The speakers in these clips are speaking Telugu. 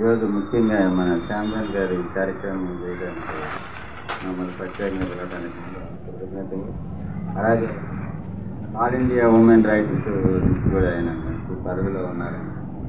ఈరోజు ముఖ్యంగా మన శాంసన్ గారు ఈ కార్యక్రమం చేయడానికి మమ్మల్ని ప్రత్యేకంగా వెళ్ళడానికి కృతజ్ఞతలు అలాగే ఆల్ ఇండియా ఉమెన్ రైట్స్ నుంచి కూడా ఆయన మంచి పదవిలో ఉన్నారు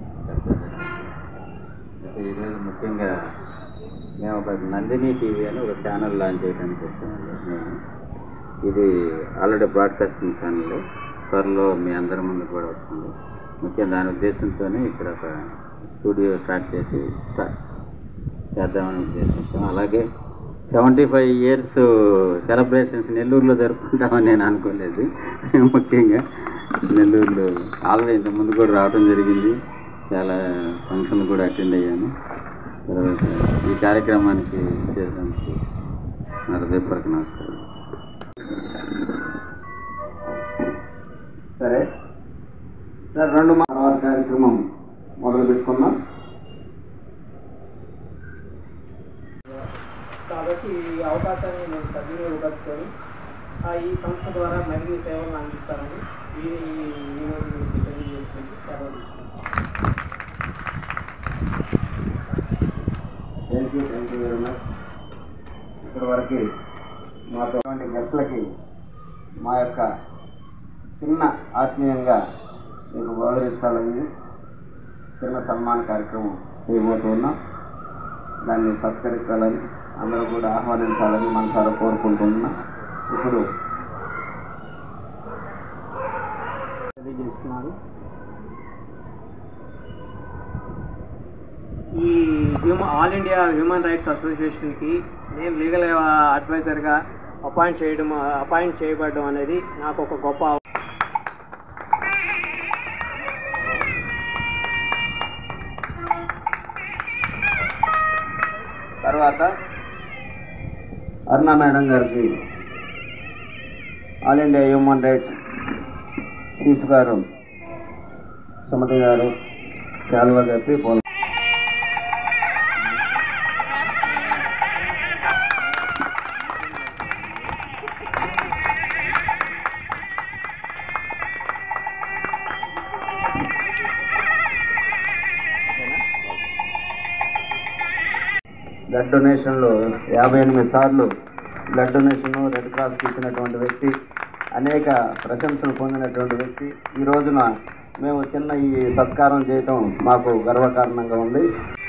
అయితే ఈరోజు ముఖ్యంగా మేము ఒక నందిని టీవీ అని ఒక ఛానల్ లాంచ్ చేయడానికి వచ్చామండి మేము ఇది ఆల్రెడీ బ్రాడ్కాస్టింగ్ ఛానల్ త్వరలో మీ అందరి ముందు కూడా వస్తుంది ముఖ్యం దాని ఉద్దేశంతోనే ఇక్కడ ఒక స్టూడియో స్టార్ట్ చేసి స్టార్ట్ చేద్దామని ఉద్దేశంతో అలాగే సెవెంటీ ఫైవ్ ఇయర్స్ సెలబ్రేషన్స్ నెల్లూరులో జరుపుకుంటామని నేను అనుకోలేదు ముఖ్యంగా నెల్లూరులో ఆల్రెడీ ఇంత ముందు కూడా రావడం జరిగింది చాలా ఫంక్షన్లు కూడా అటెండ్ అయ్యాను తర్వాత ఈ కార్యక్రమానికి చేసినందుకు నా హృదయపూర్వక నమస్కారం సరే సరే రెండు మానవాల కార్యక్రమం మొదలు పెట్టుకుందాం కాబట్టి ఈ అవకాశాన్ని నేను సద్వినియోగపరుచుకొని ఆ ఈ సంస్థ ద్వారా మరిన్ని సేవలను అందిస్తానని ఈ ఈ రోజు మీకు తెలియజేసుకుంటూ సెలవు తీసుకుంటాను. Thank you thank you very much ఇప్పటి వరకు మాతో ఉన్నటువంటి గెస్ట్లకి మా యొక్క చిన్న ఆత్మీయంగా మీకు గౌరవించాలని చిన్న సన్మాన కార్యక్రమం చేయబోతున్నాం దాన్ని సత్కరించాలని అందరూ కూడా ఆహ్వానించాలని మనసారా కోరుకుంటున్నాం ఇప్పుడు తెలియజేస్తున్నాను ఈ human all India human rights అసోసియేషన్కి నేను లీగల్ అడ్వైజర్గా అపాయింట్ చేయడం అపాయింట్ చేయబడడం అనేది నాకు ఒక గొప్ప అవ- తర్వాత అరుణ మేడం గారికి all India human rights chief garu Sumathi గారు శాల్వ చెప్పి పోల్ బ్లడ్ డొనేషన్లో యాభై ఎనిమిది సార్లు బ్లడ్ డొనేషన్ రెడ్ క్రాస్కి ఇచ్చినటువంటి వ్యక్తి అనేక ప్రశంసలు పొందినటువంటి వ్యక్తి ఈ రోజున మేము చిన్న ఈ సత్కారం చేయటం మాకు గర్వకారణంగా ఉంది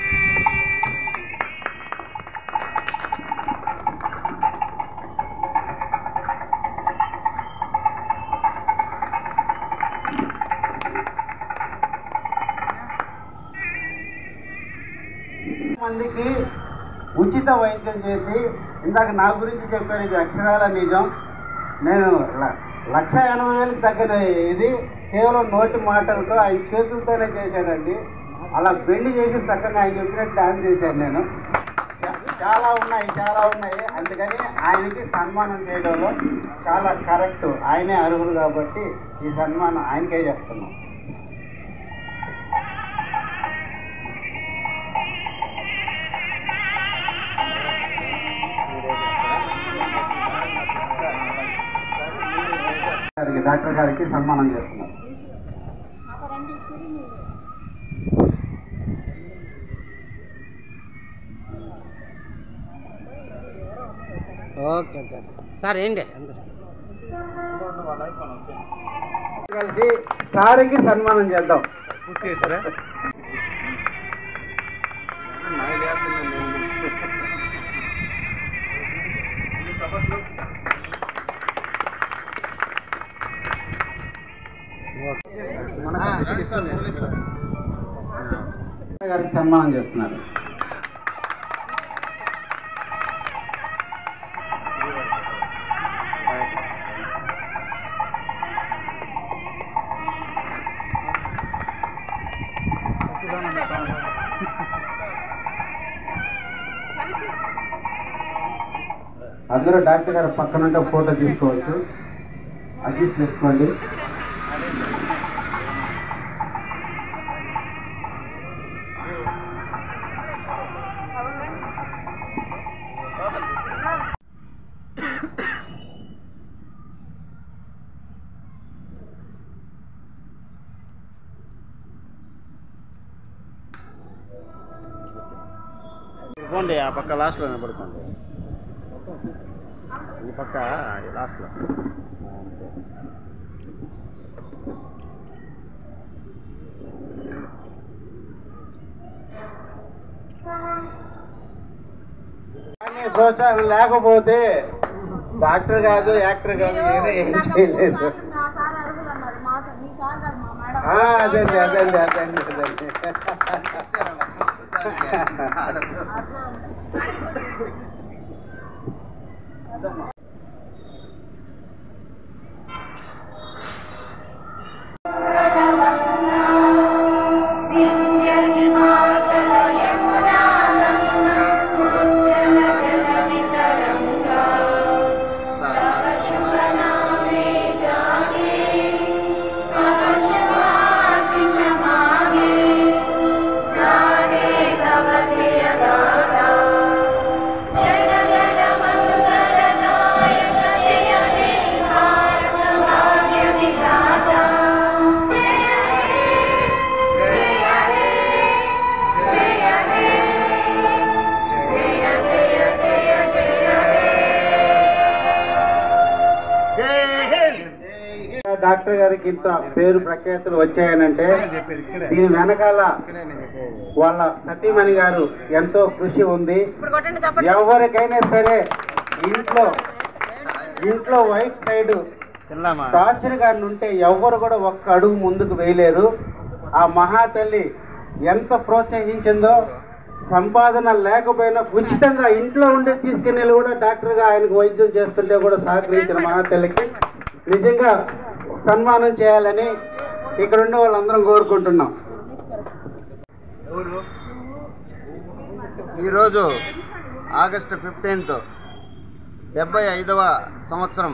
మందికి ఉచిత వైద్యం చేసి ఇందాక నా గురించి చెప్పారు ఇది అక్షరాల నిజం నేను ల- లక్ష ఎనభై వేలకు తగ్గిన ఇది కేవలం నోటి మాటలతో ఆయన చేతులతోనే చేశాడండి అలా బెండి చేసి చక్కగా ఆయన చెప్పినట్టు డాన్స్ చేశాను నేను చా- చాలా ఉన్నాయి చాలా ఉన్నాయి అందుకని ఆయనకి సన్మానం చేయడంలో చాలా కరెక్ట్ ఆయనే అర్హులు కాబట్టి ఈ సన్మానం ఆయనకే చేస్తున్నాం గారికి డాక్టర్ గారికి సన్మానం చేస్తున్నాం ఓకే ఓకే సార్ ఏంటి అందరు కలిసి సారికి సన్మానం చేద్దాం గారికి సన్మానం చేస్తున్నారు అందరూ డాక్టర్ గారు పక్కన ఉంటే ఫోటో తీసుకోవచ్చు అడ్జస్ట్ చేసుకోండి పోండి ఆ పక్క లాస్ట్లో నిలబడుకోండి ఈ పక్క లాస్ట్లో కానీ ప్రోత్సాహం లేకపోతే డాక్టర్ కాదు యాక్టర్ కాదు ఏదో ఏం చేయలేదు ఆ, అదండి అదండి అదండి అదండి డాక్టర్ గారికి ఇంత పేరు ప్రఖ్యాతులు వచ్చాయనంటే దీని వెనకాల వాళ్ళ సతీమణి గారు ఎంతో కృషి ఉంది ఎవరికైనా సరే ఇంట్లో ఇంట్లో వైఫ్ సైడ్ టార్చర్ గారిని ఉంటే ఎవ్వరు కూడా ఒక్క అడుగు ముందుకు వేయలేరు ఆ మహాతల్లి ఎంత ప్రోత్సహించిందో సంపాదన లేకపోయినా ఉచితంగా ఇంట్లో ఉండే తీసుకుని వెళ్ళి కూడా డాక్టర్గా ఆయనకు వైద్యం చేస్తుంటే కూడా సహకరించిన మహాతల్లికి నిజంగా సన్మానం చేయాలని ఇక్కడ ఉండే వాళ్ళందరం కోరుకుంటున్నాం ఈరోజు ఆగస్టు ఫిఫ్టీన్త్ డెబ్బై ఐదవ సంవత్సరం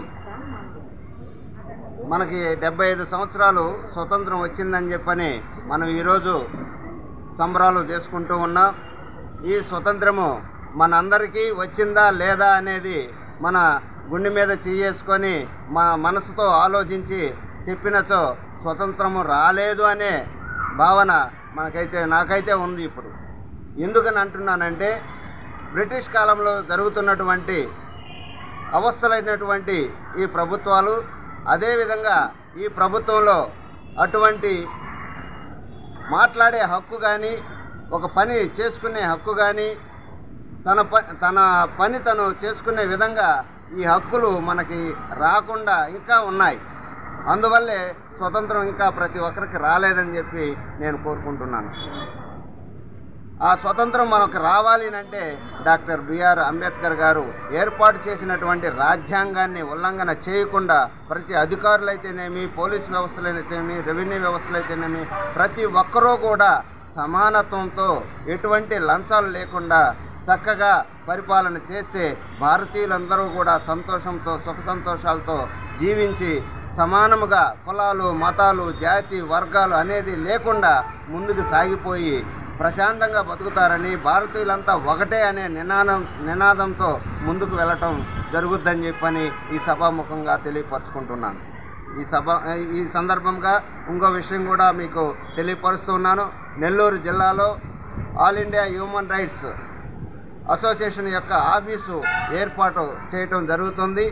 మనకి డెబ్బై ఐదు సంవత్సరాలు స్వతంత్రం వచ్చిందని చెప్పని మనం ఈరోజు సంబరాలు చేసుకుంటూ ఉన్నాం ఈ స్వతంత్రము మనందరికీ వచ్చిందా లేదా అనేది మన గుండె మీద చేసుకొని మా మనసుతో ఆలోచించి చెప్పినచో స్వతంత్రము రాలేదు అనే భావన మనకైతే నాకైతే ఉంది ఇప్పుడు ఎందుకని అంటున్నానంటే బ్రిటిష్ కాలంలో జరుగుతున్నటువంటి అవస్థలైనటువంటి ఈ ప్రభుత్వాలు అదేవిధంగా ఈ ప్రభుత్వంలో అటువంటి మాట్లాడే హక్కు కానీ ఒక పని చేసుకునే హక్కు కానీ తన ప తన పని తను చేసుకునే విధంగా ఈ హక్కులు మనకి రాకుండా ఇంకా ఉన్నాయి అందువల్లే స్వతంత్రం ఇంకా ప్రతి ఒక్కరికి రాలేదని చెప్పి నేను కోరుకుంటున్నాను ఆ స్వతంత్రం మనకు రావాలి అంటే డాక్టర్ బిఆర్ అంబేద్కర్ గారు ఏర్పాటు చేసినటువంటి రాజ్యాంగాన్ని ఉల్లంఘన చేయకుండా ప్రతి అధికారులైతేనేమి పోలీస్ వ్యవస్థలైతేనేమి రెవెన్యూ వ్యవస్థలైతేనేమి ప్రతి ఒక్కరూ కూడా సమానత్వంతో ఎటువంటి లంచాలు లేకుండా చక్కగా పరిపాలన చేస్తే భారతీయులందరూ కూడా సంతోషంతో సుఖ సంతోషాలతో జీవించి సమానముగా కులాలు మతాలు జాతి వర్గాలు అనేది లేకుండా ముందుకు సాగిపోయి ప్రశాంతంగా బతుకుతారని భారతీయులంతా ఒకటే అనే నినాదం నినాదంతో ముందుకు వెళ్ళటం జరుగుద్దని చెప్పని ఈ సభాముఖంగా తెలియపరచుకుంటున్నాను ఈ సభ ఈ సందర్భంగా ఇంకో విషయం కూడా మీకు తెలియపరుస్తున్నాను నెల్లూరు జిల్లాలో all India human rights association యొక్క ఆఫీసు ఏర్పాటు చేయటం జరుగుతుంది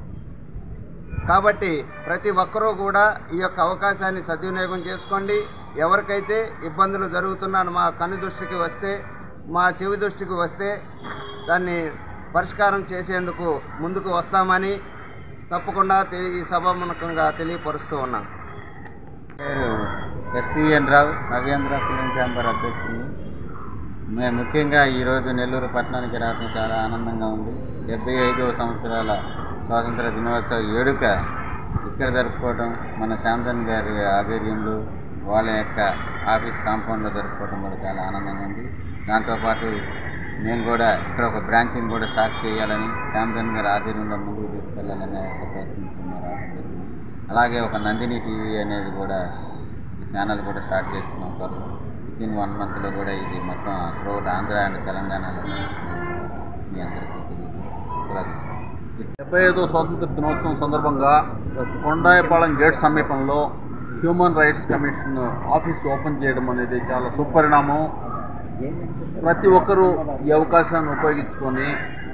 కాబట్టి ప్రతి ఒక్కరూ కూడా ఈ యొక్క అవకాశాన్ని సద్వినియోగం చేసుకోండి ఎవరికైతే ఇబ్బందులు జరుగుతున్నా మా కన్ను దృష్టికి వస్తే మా చెవి దృష్టికి వస్తే దాన్ని పరిష్కారం చేసేందుకు ముందుకు వస్తామని తప్పకుండా తెలి- ఈ సభాముఖంగా తెలియపరుస్తూ ఉన్నాం పేరు SVN Rao Navendra film chamber అధ్యక్షుడిని మేము ముఖ్యంగా ఈరోజు నెల్లూరు పట్టణానికి రావడం చాలా ఆనందంగా ఉంది డెబ్బై ఐదవ సంవత్సరాల స్వాతంత్ర దినోత్సవ వేడుక ఇక్కడ జరుపుకోవడం మన శాంతన్ గారి ఆధ్వర్యంలో వాళ్ళ యొక్క ఆఫీస్ కాంపౌండ్లో జరుపుకోవడం కూడా చాలా ఆనందంగా ఉంది దాంతోపాటు నేను కూడా ఇక్కడ ఒక బ్రాంచ్ని కూడా స్టార్ట్ చేయాలని శాంతన్ గారి ఆధ్వర్యంలో ముందుకు తీసుకెళ్లాలని ఒక ప్రయత్నిస్తున్నారు అలాగే ఒక నందిని టీవీ అనేది కూడా ఈ ఛానల్ కూడా స్టార్ట్ చేస్తున్నాం త్వరలో విత్ ఇన్ వన్ మంత్లో కూడా ఇది మొత్తం త్రూఅవుట్ ఆంధ్ర అండ్ తెలంగాణలో మీ అందరికీ తెలియదు డెబ్బై ఐదో స్వాతంత్ర దినోత్సవం సందర్భంగా కొండాయపాలెం గేట్ సమీపంలో human rights commission office open చేయడం అనేది చాలా సుపరిణామం ప్రతి ఒక్కరూ ఈ అవకాశాన్ని ఉపయోగించుకొని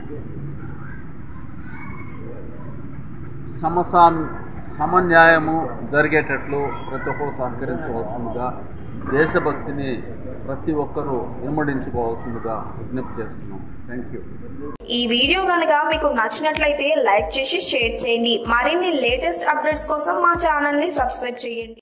సమసా సమన్యాయము జరిగేటట్లు ప్రతి ఒక్కరు సహకరించవలసిందిగా దేశభక్తిని ప్రతి ఒక్కరూ ఇనుమడించుకోవాల్సిందిగా విజ్ఞప్తి చేస్తున్నాం థ్యాంక్ యూ ఈ వీడియో కనుక మీకు నచ్చినట్లయితే లైక్ చేసి షేర్ చేయండి మరిన్ని లేటెస్ట్ అప్డేట్స్ కోసం మా ఛానల్ ని సబ్స్క్రైబ్ చేయండి